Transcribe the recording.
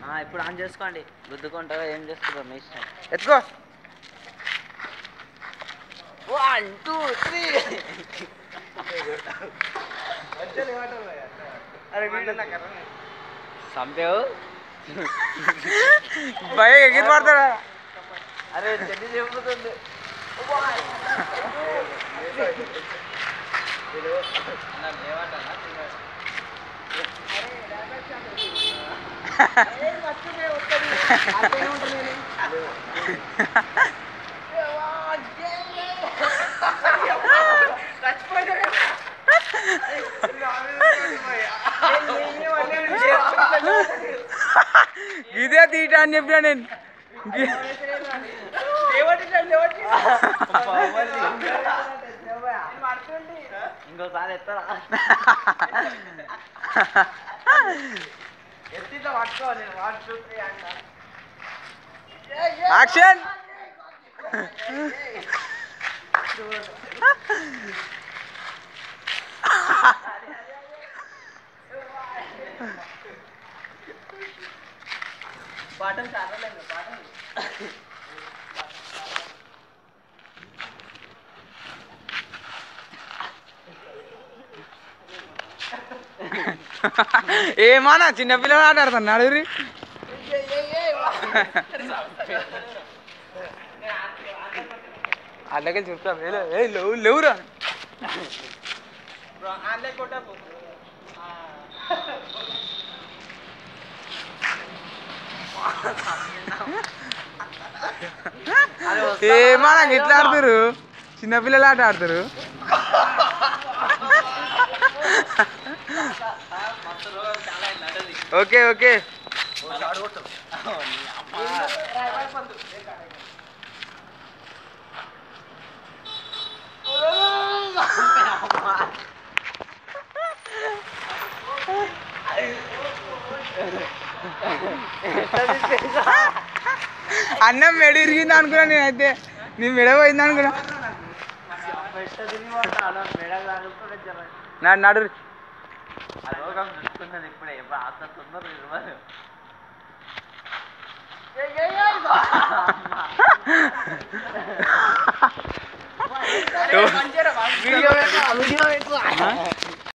ఆ, ఇప్పుడు ఆన్ చేసుకోండి గుద్దుకుంటారో ఏం చేసుకుంటారో మీ ఇష్టం ఎత్తుకో వన్ టూ త్రీ చంపావు భయ ఎగిరి పడతాడా అరే చెడ్డి చెప్పుతుంది ఇదే తీట అని చెప్పినా నేను గి- ఇంకోసారి ఎత్తరా యాక్షన్ బాటం చాలలేదు బాటం ఏమానా చిన్నపిల్లలు ఆట ఆడతాను నడుగురి అల్లకే చూపుతా ఏ లేవు లేవురా ఏమానా ఎట్లా ఆడతారు చిన్నపిల్లలు ఆట ఆడతారు ఓకే ఓకే అన్నం మెడ ఇరిగింది అనుకున్నా నేనైతే నీ మెడ పోయింది అనుకున్నా నా నడు రోగం చూసుకున్నది ఇప్పుడే ఎప్పుడు అంత తొందర ఇవ్వదు వీడియో